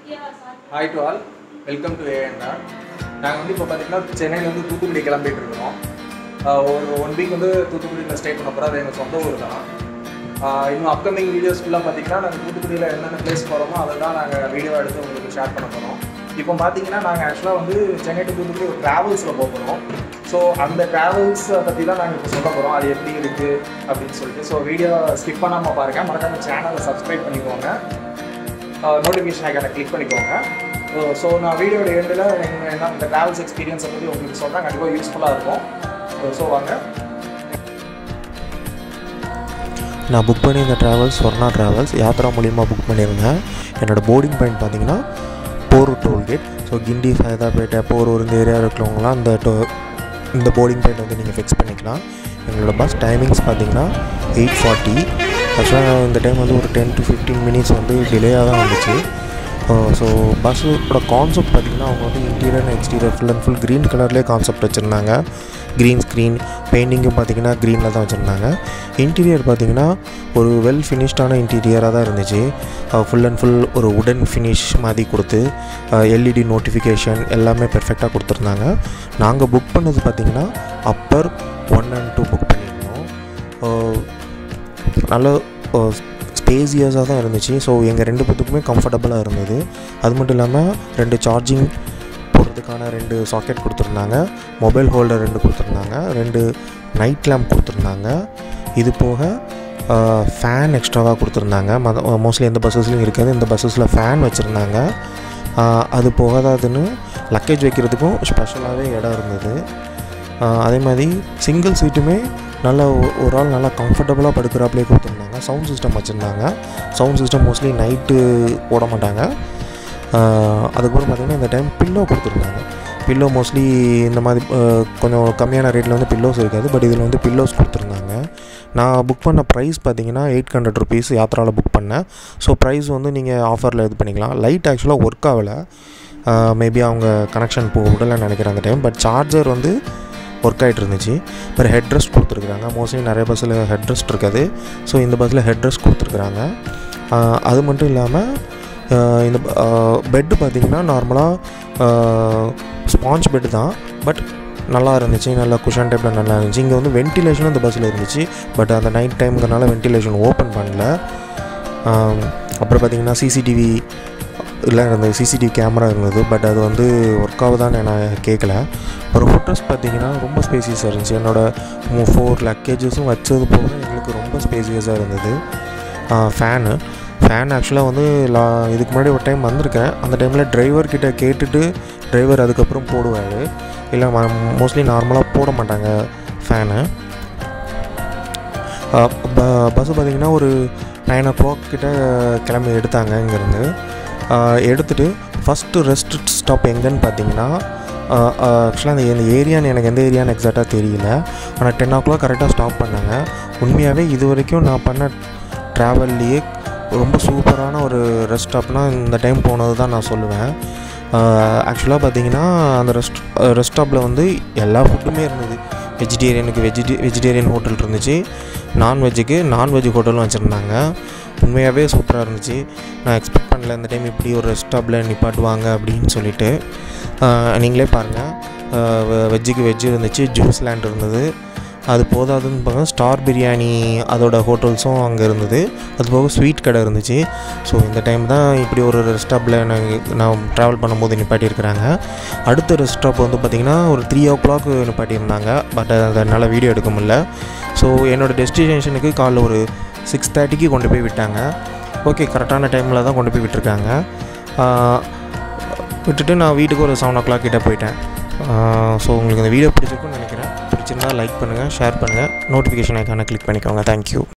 hi to all welcome to ANR நாங்கள் வந்து இப்போ பார்த்தீங்கன்னா சென்னையிலேருந்து தூத்துக்குடி கிளம்பிட்டு இருக்கிறோம் ஆஹ் ஒரு ஒன் வீக் வந்து தூத்துக்குடியில் ஸ்டே பண்ண போகிறோம் அது எங்கள் சொந்த ஊர் தான் ஆஹ் இன்னும் அப்கமிங் வீடியோஸ் ஃபுல்லாக பார்த்தீங்கன்னா நாங்கள் தூத்துக்குடியில் என்னென்ன பிளேஸ் போகிறோமோ அதை தான் நாங்கள் வீடியோ எடுத்து உங்களுக்கு ஷேர் பண்ண போகிறோம் இப்போ பார்த்தீங்கன்னா நாங்கள் ஆக்சுவலாக வந்து சென்னை டு தூத்துக்குடி ஒரு ட்ராவல்ஸில் போக போகிறோம் ஸோ அந்த ட்ராவல்ஸை பற்றி தான் நாங்கள் இப்போ சொல்ல போகிறோம் அது எப்படி இருக்குது அப்படின்னு சொல்லிட்டு ஸோ வீடியோ ஸ்கிப் பண்ணாமல் பாருங்கள் மறக்காம சேனலை சப்ஸ்கிரைப் பண்ணிக்கோங்க நோட்டிஃபிகேஷன் ஐக்கானை கிளிக் பண்ணிக்கோங்க ஸோ நான் வீடியோட எண்டில் என்ன இந்த ட்ராவல்ஸ் எக்ஸ்பீரியன்ஸை பற்றி உங்களுக்கு சொல்கிறேன் கண்டிப்பாக யூஸ்ஃபுல்லாக இருக்கும் ஸோ வாங்க நான் புக் பண்ணியிருந்த ட்ராவல்ஸ் ஸ்வர்ணா ட்ராவல்ஸ் யாத்ரா மூலியமாக புக் பண்ணியிருந்தேன் என்னோடய போர்டிங் பாயிண்ட் பார்த்தீங்கன்னா போரூர் டோல்கேட் ஸோ கிண்டி சைதாப்பேட்டை போரூர் இந்த ஏரியா இருக்கிறவங்களாம் இந்த டோ இந்த போர்டிங் பாயிண்ட் வந்து நீங்கள் ஃபிக்ஸ் பண்ணிக்கலாம் எங்களோட பஸ் டைமிங்ஸ் பார்த்தீங்கன்னா எயிட் ஃபார்ட்டி ஆக்சுவலாக இந்த டைம் வந்து ஒரு டென் டு ஃபிஃப்டீன் மினிட்ஸ் வந்து டிலேயாக தான் வந்துச்சு ஸோ பஸ்ஸோட கான்செப்ட் பார்த்திங்கன்னா அவங்க வந்து interior and exterior full and full green கலர்லேயே கான்செப்ட் வச்சுருந்தாங்க க்ரீன் ஸ்க்ரீன் பெயிண்டிங்கும் பார்த்தீங்கன்னா க்ரீனில் தான் வச்சுருந்தாங்க இன்டீரியர் பார்த்தீங்கன்னா ஒரு வெல் ஃபினிஷ்டான இன்டீரியராக தான் இருந்துச்சு ஃபுல் அண்ட் ஃபுல் ஒரு உடன் ஃபினிஷ் மாதிரி கொடுத்து எல்இடி நோட்டிஃபிகேஷன் எல்லாமே பெர்ஃபெக்டாக கொடுத்துருந்தாங்க நாங்கள் புக் பண்ணது பார்த்திங்கன்னா upper one and two book பண்ணியிருந்தோம் அஹ் நல்ல ஸ்பேசியஸாக தான் இருந்துச்சு ஸோ எங்கள் ரெண்டு பேத்துக்குமே கம்ஃபர்டபுளாக இருந்தது அது மட்டும் இல்லாமல் ரெண்டு சார்ஜிங் போடுறதுக்கான ரெண்டு சாக்கெட் கொடுத்துருந்தாங்க மொபைல் ஹோல்டர் ரெண்டு கொடுத்துருந்தாங்க ரெண்டு நைட் லேம்ப் கொடுத்துருந்தாங்க இது போக ஃபேன் எக்ஸ்ட்ராவாக கொடுத்துருந்தாங்க மத மோஸ்ட்லி எந்த பஸ்ஸஸ்லையும் இருக்காது இந்த பஸ்ஸஸில் ஃபேன் வச்சுருந்தாங்க அது போகாததுன்னு லக்கேஜ் வைக்கிறதுக்கும் ஸ்பெஷலாகவே இடம் இருந்தது ஆஹ் அதே மாதிரி சிங்கிள் சீட்டுமே நல்ல ஒ- ஒரு ஆள் நல்லா கம்ஃபர்டபுளாக படுக்கிறாப்லேயே கொடுத்துருந்தாங்க சவுண்ட் சிஸ்டம் வச்சுருந்தாங்க சவுண்ட் சிஸ்டம் மோஸ்ட்லி நைட்டு போட மாட்டாங்க ஆஹ் அதுக்கப்புறம் பார்த்திங்கன்னா இந்த டைம் பில்லோ கொடுத்துருந்தாங்க பில்லோ மோஸ்ட்லி இந்த மாதிரி ஆஹ் கொஞ்சம் கம்மியான ரேட்டில் வந்து பில்லோஸ் இருக்காது பட் இதில் வந்து பில்லோஸ் கொடுத்துருந்தாங்க நான் புக் பண்ண ப்ரைஸ் பார்த்தீங்கன்னா எயிட் ஹண்ட்ரட் ருபீஸ் யாத்ராவில் புக் பண்ணேன் ஸோ ப்ரைஸ் வந்து நீங்கள் ஆஃபரில் இது பண்ணிக்கலாம் லைட் ஆக்சுவலாக ஒர்க் ஆகலை மேபி அவங்க கனெக்ஷன் போ விடலன்னு நினைக்கிறேன் அந்த டைம் பட் சார்ஜர் வந்து ஒர்க் ஆகிட்டு இருந்துச்சு அப்புறம் ஹெட் ரெஸ்ட் கொடுத்துருக்குறாங்க மோஸ்ட்லி நிறைய பஸ்ஸில் ஹெட் ரெஸ்ட் இருக்காது ஸோ இந்த பஸ்ஸில் ஹெட் ரெஸ்ட் கொடுத்துருக்குறாங்க ஆஹ் அது மட்டும் இல்லாமல் ஆஹ் இந்த பெட்டு பார்த்திங்கன்னா நார்மலாக ஸ்பாஞ்ச் பெட்டு தான் பட் நல்லா இருந்துச்சு நல்லா குஷன் டைப்பில் நல்லா இருந்துச்சு இங்கே வந்து வென்டிலேஷனும் இந்த பஸ்ஸில் இருந்துச்சு பட் அந்த நைட் டைமுங்கிறனால வென்டிலேஷன் ஓப்பன் பண்ணல ஆம், அப்புறம் பார்த்திங்கன்னா சிசிடிவி இல்லை இருந்தது சிசிடிவி கேமரா இருந்தது பட் அது வந்து ஒர்க் ஆகுதான்னு நான் கேட்கல ஒரு ஃபுட்ரஸ் பார்த்தீங்கன்னா ரொம்ப ஸ்பேசியஸாக இருந்துச்சு என்னோடய ஃபோர் லக்கேஜஸும் வச்சது போக எங்களுக்கு ரொம்ப ஸ்பேசியஸாக இருந்தது ஃபேனு ஃபேன் ஆக்சுவலாக வந்து லா இதுக்கு முன்னாடி ஒரு டைம் வந்திருக்கேன் அந்த டைமில் டிரைவர் கிட்ட கேட்டுட்டு டிரைவர் அதுக்கப்புறம் போடுவார் இல்லை மோஸ்ட்லி நார்மலாக போட மாட்டாங்க ஃபேனு பஸ்ஸு பார்த்திங்கன்னா ஒரு நைன் ஓ கிளாக் கிட்ட கிளம்பி எடுத்தாங்க இங்கேருந்து எடுத்துகிட்டு ஃபஸ்ட்டு ரெஸ்ட் ஸ்டாப் எங்கேன்னு பார்த்தீங்கன்னா ஆக்சுவலாக அந்த இந்த ஏரியான்னு எனக்கு எந்த ஏரியான்னு எக்ஸாக்டாக தெரியல ஆனால் டென் ஓ கிளாக் கரெக்டாக ஸ்டாப் பண்ணாங்க உண்மையாகவே இது வரைக்கும் நான் பண்ண ட்ராவல்லையே ரொம்ப சூப்பரான ஒரு ரெஸ்ட் ஸ்டாப்னால் இந்த டைம் போனது தான் நான் சொல்லுவேன் ஆக்சுவலாக பார்த்தீங்கன்னா அந்த ரெஸ்ட் ரெஸ்ட் ஸ்டாப்பில் வந்து எல்லா ஃபுட்டுமே இருந்தது வெஜிடேரியனுக்கு வெஜிடே வெஜிடேரியன் ஹோட்டல் இருந்துச்சு நான்வெஜ்ஜுக்கு நான்வெஜ் ஹோட்டலும் வச்சுருந்தாங்க உண்மையாகவே சூப்பராக இருந்துச்சு நான் எக்ஸ்பெக்ட் பண்ணல இந்த டைம் இப்படி ஒரு ரெஸ்ட் ஸ்டாப்பில் நிப்பாட்டுவாங்க அப்படின்னு சொல்லிட்டு ஆஹ் நீங்களே பாருங்கள் வெஜ்ஜுக்கு வெஜ்ஜு இருந்துச்சு ஜூஸ் லேண்ட் இருந்தது அது போதாதுன்னு பார்த்தா ஸ்டார் பிரியாணி அதோட ஹோட்டல்ஸும் அங்கே இருந்தது அது போக ஸ்வீட் கடை இருந்துச்சு ஸோ இந்த டைம் தான் இப்படி ஒரு ரெஸ்ட் ஸ்டாப்பில் நாங்கள் நான் ட்ராவல் பண்ணும்போது நிப்பாட்டியிருக்கிறாங்க அடுத்த ரெஸ்ட் ஸ்டாப் வந்து பார்த்திங்கன்னா ஒரு த்ரீ ஓ கிளாக் நிப்பாட்டியிருந்தாங்க பட் அதை என்னால் வீடியோ எடுக்க முடியல ஸோ என்னோடய டெஸ்டினேஷனுக்கு காலைல ஒரு சிக்ஸ் தேர்ட்டிக்கு கொண்டு போய் விட்டாங்க ஓகே கரெக்டான டைமில் தான் கொண்டு போய் விட்டுருக்காங்க ஆஹ் விட்டுட்டு நான் வீட்டுக்கு ஒரு செவன் ஓ கிளாக் கிட்டே போயிட்டேன் ஸோ உங்களுக்கு இந்த வீடியோ பிடிச்சிருக்குன்னு நினைக்கிறேன் பிடிச்சிருந்தா லைக் பண்ணுங்கள் ஷேர் பண்ணுங்கள் நோட்டிஃபிகேஷன் ஐக்கானை கிளிக் பண்ணிக்கோங்க தேங்க்யூ